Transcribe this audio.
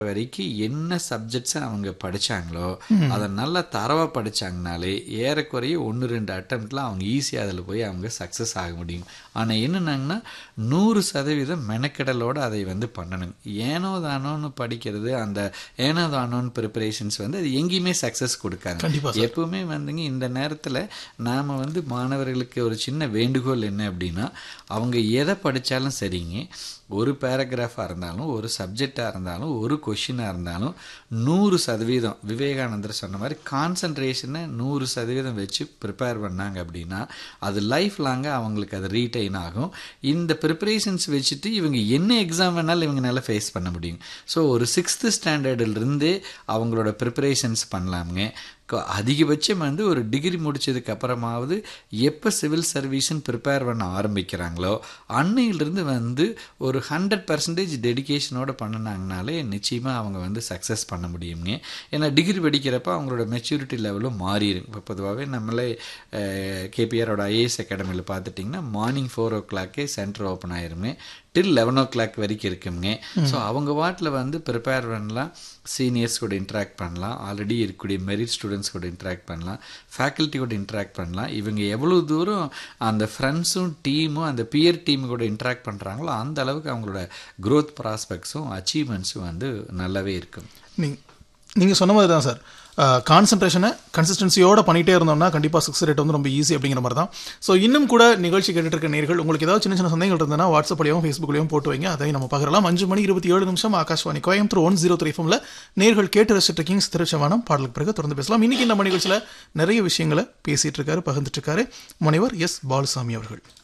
வரைக்கும் என்ன சப்ஜெக்ட்ஸை அவங்க படிச்சாங்களோ அதை நல்லா தரவா படிச்சாங்கனாலே ஏறக்குறைய ஒன்று ரெண்டு அட்டம்ப்ட்ல அவங்க ஈஸியாக அதில் போய் அவங்க சக்ஸஸ் ஆக முடியும் ஆனால் என்னன்னாங்கன்னா நூறு சதவீதம் மெனக்கெடலோட அதை வந்து பண்ணணும் ஏனோ தானோன்னு படிக்கிறது அந்த ஏனோ தானோன்னு ப்ரிப்பரேஷன்ஸ் வந்து அது எங்கேயுமே சக்ஸஸ் கொடுக்காது கண்டிப்பா எப்பவுமே வந்துங்க இந்த நேரத்தில் நாம் வந்து மாணவர்களுக்கு ஒரு சின்ன வேண்டுகோள் என்ன அப்படின்னா அவங்க எதை படித்தாலும் சரிங்க ஒரு பேராகிராஃபாக இருந்தாலும் ஒரு சப்ஜெக்டாக இருந்தாலும் ஒரு கொஷினாக இருந்தாலும் நூறு சதவீதம் விவேகானந்தர் சொன்ன மாதிரி கான்சன்ட்ரேஷனை நூறு சதவீதம் வச்சு ப்ரிப்பேர் பண்ணாங்க அப்படின்னா அது லைஃப் லாங்காக அவங்களுக்கு அது ரீட்டைன் ஆகும் இந்த ப்ரிப்பரேஷன்ஸ் வச்சுட்டு இவங்க என்ன எக்ஸாம் வேணாலும் இவங்கனால ஃபேஸ் பண்ண முடியும் ஸோ ஒரு சிக்ஸ்த்து ஸ்டாண்டர்டிலிருந்தே அவங்களோட ப்ரிப்பரேஷன்ஸ் பண்ணலாமுங்க க- அதிகபட்சம் வந்து ஒரு டிகிரி முடிச்சதுக்கு அப்புறமாவது எப்போ சிவில் சர்வீஸ்ன்னு ப்ரிப்பேர் பண்ண ஆரம்பிக்கிறாங்களோ அன்னையிலிருந்து வந்து ஒரு ஹண்ட்ரட் பர்சன்டேஜ் டெடிகேஷனோட பண்ணினாங்கனாலே நிச்சயமாக அவங்க வந்து சக்ஸஸ் பண்ண முடியுங்க ஏன்னா டிகிரி படிக்கிறப்ப அவங்களோட மெச்சூரிட்டி லெவலும் மாறிடும் இப்போ பொதுவாகவே நம்மளே கேபிஆரோட ஐஏஎஸ் அகாடமியில் பார்த்துட்டிங்கன்னா மார்னிங் ஃபோர் ஓ கிளாக்கே சென்டர் ஓப்பன் ஆயிருமே டில் லெவன் ஓ கிளாக் வரைக்கும் இருக்குங்க ஸோ அவங்க வாட்டில் வந்து ப்ரிப்பேர் பண்ணலாம் சீனியர்ஸ் கூட இன்ட்ராக்ட் பண்ணலாம் ஆல்ரெடி இருக்கக்கூடிய மெரிட் ஸ்டூடெண்ட்ஸ் கூட இன்ட்ராக்ட் பண்ணலாம் ஃபேக்கல்ட்டி கூட இன்ட்ராக்ட் பண்ணலாம் இவங்க எவ்வளோ தூரம் அந்த ஃப்ரெண்ட்ஸும் டீமும் அந்த பியர் டீம் கூட இன்ட்ராக்ட் பண்ணுறாங்களோ அந்த அளவுக்கு அவங்களோட growth ப்ராஸ்பெக்ட்ஸும் அச்சீவ்மெண்ட்ஸும் வந்து நல்லாவே இருக்கும் நீங்க நீங்கள் சொன்ன மாதிரி தான் சார் கான்சன்ட்ரேஷனை கன்சிஸ்டன்சியோட பண்ணிகிட்டே இருந்தோம்னா கண்டிப்பாக சக்ஸஸ் ரேட் வந்து ரொம்ப ஈஸி அப்படிங்கிற மாதிரி தான் ஸோ இன்னும் கூட நிகழ்ச்சி கேட்டுட்டு இருக்க நேர்கள் உங்களுக்கு ஏதாவது சின்ன சின்ன சந்தேகங்கள் இருந்ததுன்னா வாட்ஸ்அப்லையும் ஃபேஸ்புக்லையும் போட்டு வைங்க அதை நம்ம பார்க்கலாம் அஞ்சு மணி இருபத்தி ஏழு நிமிஷம் Akashvani Coimbatore one zero three ஃபோமில் நேர்கள் கேட்டு ரசிட்டு இருக்கீங்க திருச்சவானம் பாடலுக்கு பிறகு தொடர்ந்து பேசலாம் இன்னைக்கு நம்ம நிகழ்ச்சியில் நிறைய விஷயங்களை பேசிட்டு இருக்காரு பகிர்ந்துட்டு இருக்காரு முனைவர் எஸ் பாலுசாமி அவர்கள்